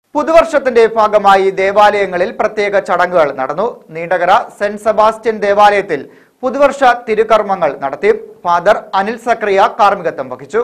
പുതുവർഷത്തിന്റെ ഭാഗമായി ദേവാലയങ്ങളിൽ പ്രത്യേക ചടങ്ങുകൾ നടന്നു നീണ്ടകര സെന്റ് സെബാസ്റ്റ്യൻ ദേവാലയത്തിൽ പുതുവർഷ തിരുകർമ്മങ്ങൾ നടത്തി ഫാദർ അനിൽ സക്രിയ കാർമ്മികത്വം വഹിച്ചു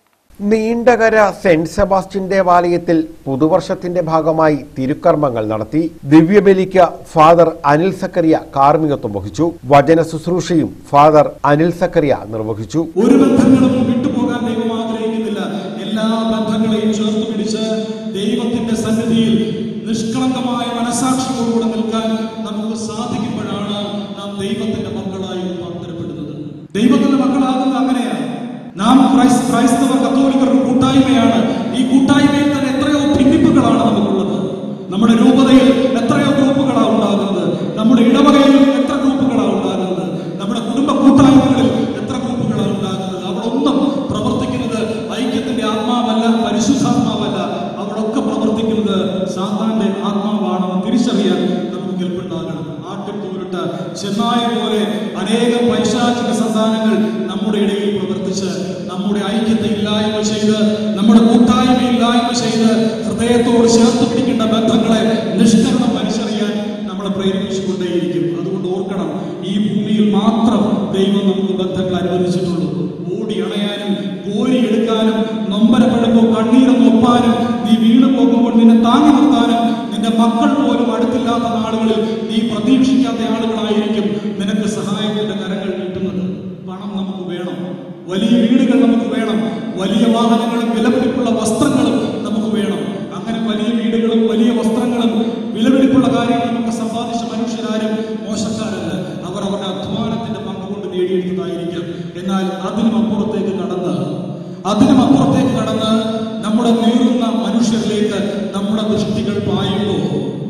നീണ്ടകര സെന്റ് സെബാസ്റ്റ്യൻ ദേവാലയത്തിൽ പുതുവർഷത്തിന്റെ ഭാഗമായി തിരുക്കർമ്മങ്ങൾ നടത്തി ദിവ്യബലിക്ക് ഫാദർ അനിൽ സക്കറിയ കാർമ്മികത്വം വഹിച്ചു വചന ശുശ്രൂഷയും ഫാദർ അനിൽ സക്കറിയ നിർവഹിച്ചു ഒരു ബന്ധങ്ങളും വിട്ടുപോകാൻ ദൈവം ആഗ്രഹിക്കുന്നില്ല എല്ലാ ബന്ധങ്ങളെയും ചേർത്ത് പിടിച്ച് ദൈവത്തിന്റെ സന്നിധിയിൽ നിഷ്കളങ്കമായ മനസാക്ഷിയോടുകൂടെ നിൽക്കാൻ നമുക്ക് സാധിക്കുമ്പോഴാണ് നാം ദൈവത്തിന്റെ മക്കളായി രൂപാന്തരപ്പെടുന്നത് ദൈവത്തിന്റെ മക്കളാകുന്നത് അങ്ങനെയാണ് നാം ക്രൈസ് ക്രൈസ്തവ കത്തോലിക്കരുടെ കൂട്ടായ്മയാണ് ഈ കൂട്ടായ്മയിൽ തന്നെ എത്രയോ ഭിന്നിപ്പുകളാണ് നമുക്കുള്ളത് നമ്മുടെ രൂപതയിൽ എത്രയോ ഗ്രൂപ്പുകളാണ് ഉണ്ടാകുന്നത് നമ്മുടെ ഇടവകയിൽ എത്ര ഗ്രൂപ്പുകളാണ് ഉണ്ടാകുന്നത് നമ്മുടെ കുടുംബ കൂട്ടായ്മകളിൽ എത്ര ഗ്രൂപ്പുകളാണ് ഉണ്ടാകുന്നത് അവിടൊന്നും പ്രവർത്തിക്കുന്നത് ഐക്യത്തിന്റെ ആത്മാവല്ല പരിശുദ്ധാത്മാവല്ല അവിടൊക്കെ പ്രവർത്തിക്കുന്നത് സാത്താന്റെ ആത്മാവാണെന്ന് തിരിച്ചറിയാൻ നമുക്ക് കെൽപ്പുണ്ടാകണം ആട്ടിത്തൂരിട്ട ചെന്നായ പോലെ അനേകം പൈശാചിക സന്താനങ്ങൾ നമ്മുടെ ഇടയിൽ പ്രവർത്തിച്ച് നമ്മുടെ ഐക്യത്തെ ഇല്ലായ്മ ചെയ്ത് നമ്മുടെ കൂട്ടായ്മ ഇല്ലായ്മ ചെയ്ത് ഹൃദയത്തോട് ചേർത്ത് പിടിക്കേണ്ട ബന്ധങ്ങളെ നിഷ്കരണം മനസ്സറിയാൻ നമ്മളെ പ്രേരിപ്പിച്ചുകൊണ്ടേയിരിക്കും അതുകൊണ്ട് ഓർക്കണം ഈ ഭൂമിയിൽ മാത്രം ദൈവം നമുക്ക് ബന്ധങ്ങൾ അനുവദിച്ചിട്ടുള്ളൂ ഓടി അണയാനും കോരിയെടുക്കാനും നൊമ്പരപ്പെടുമ്പോൾ കണ്ണീരം ഒപ്പാനും നീ വീണു പോകുമ്പോൾ നിന്നെ താങ്ങി നിർത്താനും നിന്റെ മക്കൾ പോലും അടുത്തില്ലാത്ത നാളുകളിൽ നീ പ്രതീക്ഷിക്കാത്ത ആളുകളായിരിക്കും നിനക്ക് സഹായത്തിന്റെ കരങ്ങൾ നീട്ടുന്നത് പണം നമുക്ക് വേണം വലിയ വീടുകൾ നമുക്ക് വേണം വലിയ വാഹനങ്ങളും വിലപിടിപ്പുള്ള വസ്ത്രങ്ങളും നമുക്ക് വേണം അങ്ങനെ വലിയ വീടുകളും വലിയ വസ്ത്രങ്ങളും വിലപിടിപ്പുള്ള കാര്യങ്ങൾ നമുക്ക് സമ്പാദിച്ച മനുഷ്യരാരും മോശക്കാരല്ല അവർ അവരുടെ അധ്വാനത്തിന്റെ പങ്കുകൊണ്ട് നേടിയെടുത്തതായിരിക്കും എന്നാൽ അതിനും അപ്പുറത്തേക്ക് കടന്ന് അതിനും അപ്പുറത്തേക്ക് കടന്ന് നമ്മുടെ നേരുന്ന മനുഷ്യരിലേക്ക് നമ്മുടെ ദൃഷ്ടികൾ പായുമ്പോൾ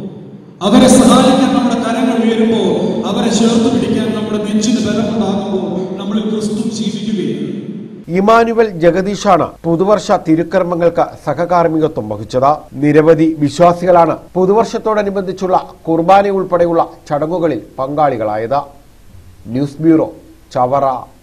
അവരെ സഹായിക്കാൻ നമ്മുടെ കരങ്ങൾ ഉയരുമ്പോൾ അവരെ ചേർത്ത് പിടിക്കാൻ നമ്മുടെ നെഞ്ചിന് ബലമുണ്ടാകുമ്പോൾ നമ്മളിൽ ക്രിസ്തു ജീവിക്കുകയാണ് ഇമാനുവൽ ജഗദീഷാണ് പുതുവർഷ തിരുക്കർമ്മങ്ങൾക്ക് സഹകാർമ്മികത്വം വഹിച്ചത് നിരവധി വിശ്വാസികളാണ് പുതുവർഷത്തോടനുബന്ധിച്ചുള്ള കുർബാന ഉൾപ്പെടെയുള്ള ചടങ്ങുകളിൽ പങ്കാളികളായത് ന്യൂസ് ബ്യൂറോ ചവറ